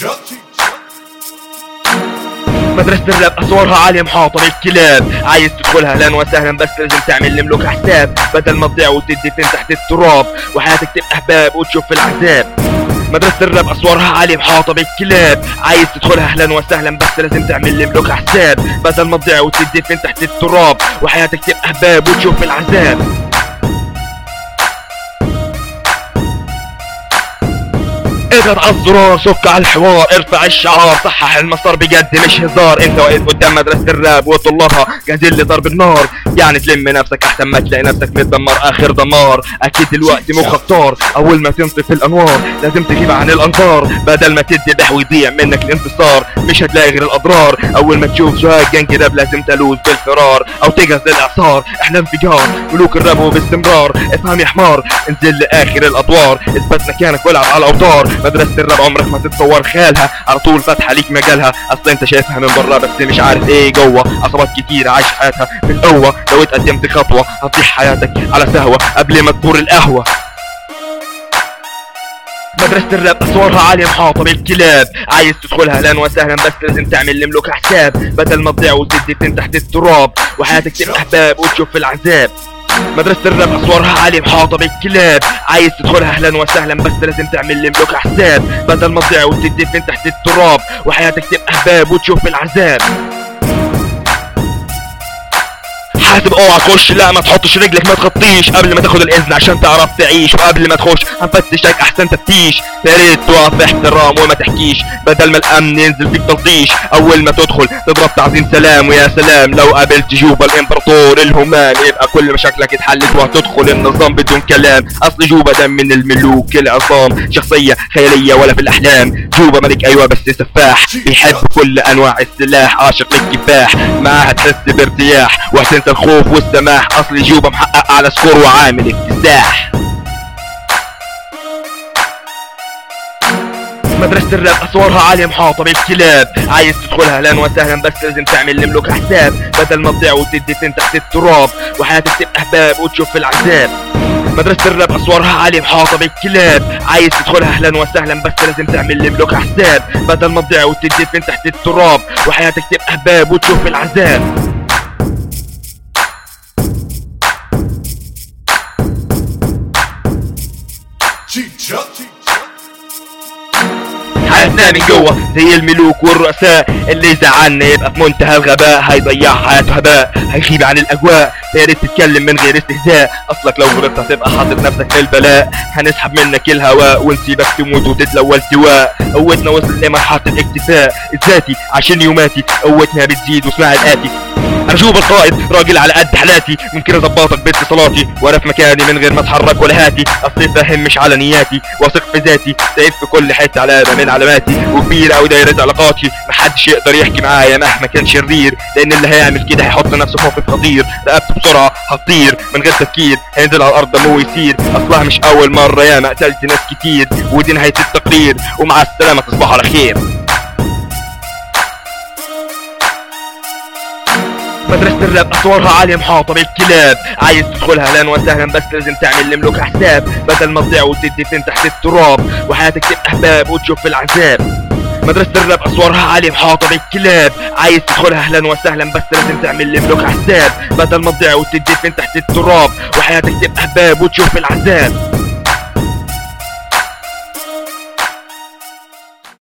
مدرسة الراب أسوارها عالية محاطة بالكلاب عايز تدخلها اهلا وسهلا بس لازم تعمل لملوك حساب بدل ما تضيع وتدي فين تحت التراب وحياتك تبقى هباب وتشوف في العذاب مدرسة الراب أسوارها عالية محاطة بالكلاب عايز تدخلها أهلا وسهلا بس لازم تعمل لملوك حساب بدل ما تضيع وتدي فين تحت التراب وحياتك تبقى هباب وتشوف في العذاب اضغط على الزرار سك على الحوار ارفع الشعار صحح المسار بجد مش هزار انت واقف قدام مدرسة الراب وطلابها جاهزين لضرب النار يعني تلم نفسك احسن ما تلاقي نفسك متدمر اخر دمار اكيد دلوقتي مخك طار اول ما تنطفي الانوار لازم تجيب عن الانظار بدل ما تذبح ويضيع منك الانتصار مش هتلاقي غير الاضرار اول ما تشوف شوية جنج راب لازم تلوز بالفرار او تجهز للاعصار احنا انفجار ملوك الراب وباستمرار افهم يا حمار انزل لاخر الادوار اثبت مكانك والعب على الاوتار مدرسة الراب عمرك ما تتصور خيالها على طول فاتحة ليك مجالها اصل انت شايفها من برا بس مش عارف ايه جوه عصابات كتير عايش حياتها بالقوة لو اتقدمت خطوة هتضيع حياتك على سهوة قبل ما تدور القهوة مدرسة الراب أسوارها عالية محاطة بالكلاب عايز تدخلها اهلا وسهلا بس لازم تعمل لملوك حساب بدل ما تضيع وتدي فين تحت التراب وحياتك تبقى احباب وتشوف في العذاب مدرسة الراب أسوارها عالية محاطة بالكلاب عايز تدخلها أهلا وسهلا بس لازم تعمل لملوك حساب بدل ما تضيع وتدي فين تحت التراب وحياتك تبقى هباب وتشوف العذاب حاسب اوعى تخش لا ما تحطش رجلك ما تخطيش قبل ما تاخد الاذن عشان تعرف تعيش وقبل ما تخش هنفتشك احسن تفتيش يا ريت تقف باحترام وما تحكيش بدل ما الامن ينزل فيك تلطيش اول ما تدخل تضرب تعظيم سلام ويا سلام لو قابلت جوبا الامبراطور الهمام يبقى كل مشاكلك اتحلت وهتدخل النظام بدون كلام اصل جوبا ده من الملوك العظام شخصية خيالية ولا في الاحلام جوبا ملك ايوه بس سفاح بيحب كل انواع السلاح عاشق للكفاح معاها تحس بارتياح وهتنسى الخوف والسماح اصل جوبا محقق اعلى سكور وعامل اكتساح مدرسة الراب أسوارها عالية محاطة بالكلاب عايز تدخلها اهلا وسهلا بس لازم تعمل لملوك حساب بدل ما تضيع وتدي فين تحت التراب وحياتك تبقى هباب وتشوف في العذاب مدرسة الراب أسوارها عالية محاطة بالكلاب عايز تدخلها اهلا وسهلا بس لازم تعمل لملوك حساب بدل ما تضيع وتدي فين تحت التراب وحياتك تبقى هباب وتشوف في العذاب حياتنا من جوه زي الملوك والرؤساء اللي زعلنا يبقى في منتهى الغباء هيضيع حياته هباء هيغيب عن الاجواء يا ريت تتكلم من غير استهزاء اصلك لو غلطت هتبقى حاطط نفسك في البلاء هنسحب منك الهواء ونسيبك تموت وتتلوى التواء قوتنا وصلت لمرحله الاكتفاء الذاتي عشان يوماتي قوتنا بتزيد واسمع الاتي انا جوب القائد راجل على قد حالاتي ممكن اظبطك باتصالاتي وانا في مكاني من غير ما اتحرك ولا هاتي اصلي فاهم مش على نياتي واثق في ذاتي سايب في كل حته علامه من علاماتي وكبير اوي دايره علاقاتي محدش يقدر يحكي معايا مهما كان شرير لان اللي هيعمل كده هيحط نفسه في موقف خطير رقبته بسرعه هتطير من غير تفكير هينزل على الارض دمه يسير اصلها مش اول مره ياما قتلت ناس كتير ودي نهايه التقرير ومع السلامه تصبحوا على خير مدرسة الراب أسوارها عالية محاطة بالكلاب عايز تدخلها اهلا وسهلا بس لازم تعمل لملوك حساب بدل ما تضيع وتدي فين تحت التراب وحياتك تبقى هباب وتشوف في العذاب مدرسة الراب أسوارها عالية محاطة بالكلاب عايز تدخلها اهلا وسهلا بس لازم تعمل لملوك حساب بدل ما تضيع وتدي فين تحت التراب وحياتك تبقى هباب وتشوف في العذاب